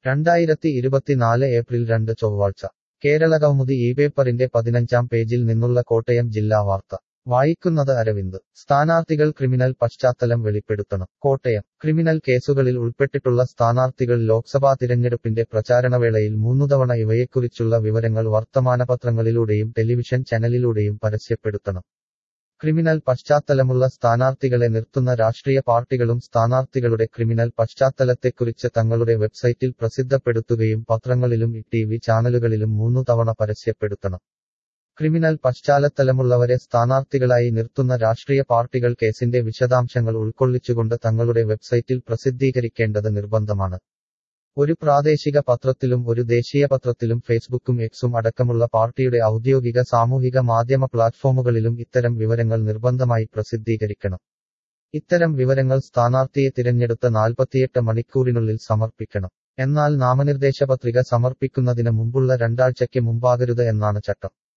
രണ്ടായിരത്തി ഇരുപത്തിനാല് ഏപ്രിൽ രണ്ട് ചൊവ്വാഴ്ച കേരളകൗമുദി ഈ പേപ്പറിന്റെ പതിനഞ്ചാം പേജിൽ നിന്നുള്ള കോട്ടയം ജില്ലാ വാർത്ത വായിക്കുന്നത് അരവിന്ദ് സ്ഥാനാർത്ഥികൾ ക്രിമിനൽ പശ്ചാത്തലം വെളിപ്പെടുത്തണം കോട്ടയം ക്രിമിനൽ കേസുകളിൽ ഉൾപ്പെട്ടിട്ടുള്ള സ്ഥാനാർത്ഥികൾ ലോക്സഭാ തിരഞ്ഞെടുപ്പിന്റെ പ്രചാരണവേളയിൽ മൂന്നുതവണ ഇവയെക്കുറിച്ചുള്ള വിവരങ്ങൾ വർത്തമാനപത്രങ്ങളിലൂടെയും ടെലിവിഷൻ ചാനലിലൂടെയും പരസ്യപ്പെടുത്തണം ക്രിമിനൽ പശ്ചാത്തലമുള്ള സ്ഥാനാർത്ഥികളെ നിർത്തുന്ന രാഷ്ട്രീയ പാർട്ടികളും സ്ഥാനാർത്ഥികളുടെ ക്രിമിനൽ പശ്ചാത്തലത്തെക്കുറിച്ച് തങ്ങളുടെ വെബ്സൈറ്റിൽ പ്രസിദ്ധപ്പെടുത്തുകയും പത്രങ്ങളിലും ടി വി ചാനലുകളിലും മൂന്നു തവണ പരസ്യപ്പെടുത്തണം ക്രിമിനൽ പശ്ചാത്തലമുള്ളവരെ സ്ഥാനാർത്ഥികളായി നിർത്തുന്ന രാഷ്ട്രീയ പാർട്ടികൾ കേസിന്റെ വിശദാംശങ്ങൾ ഉൾക്കൊള്ളിച്ചുകൊണ്ട് തങ്ങളുടെ വെബ്സൈറ്റിൽ പ്രസിദ്ധീകരിക്കേണ്ടത് നിർബന്ധമാണ് ഒരു പ്രാദേശിക പത്രത്തിലും ഒരു ദേശീയ പത്രത്തിലും ഫേസ്ബുക്കും എക്സും അടക്കമുള്ള പാർട്ടിയുടെ ഔദ്യോഗിക സാമൂഹിക മാധ്യമ പ്ലാറ്റ്ഫോമുകളിലും ഇത്തരം വിവരങ്ങൾ നിർബന്ധമായി പ്രസിദ്ധീകരിക്കണം ഇത്തരം വിവരങ്ങൾ സ്ഥാനാർത്ഥിയെ തിരഞ്ഞെടുത്ത നാൽപ്പത്തിയെട്ട് മണിക്കൂറിനുള്ളിൽ സമർപ്പിക്കണം എന്നാൽ നാമനിർദ്ദേശ പത്രിക സമർപ്പിക്കുന്നതിന് മുമ്പുള്ള രണ്ടാഴ്ചയ്ക്ക് മുമ്പാകരുത് എന്നാണ് ചട്ടം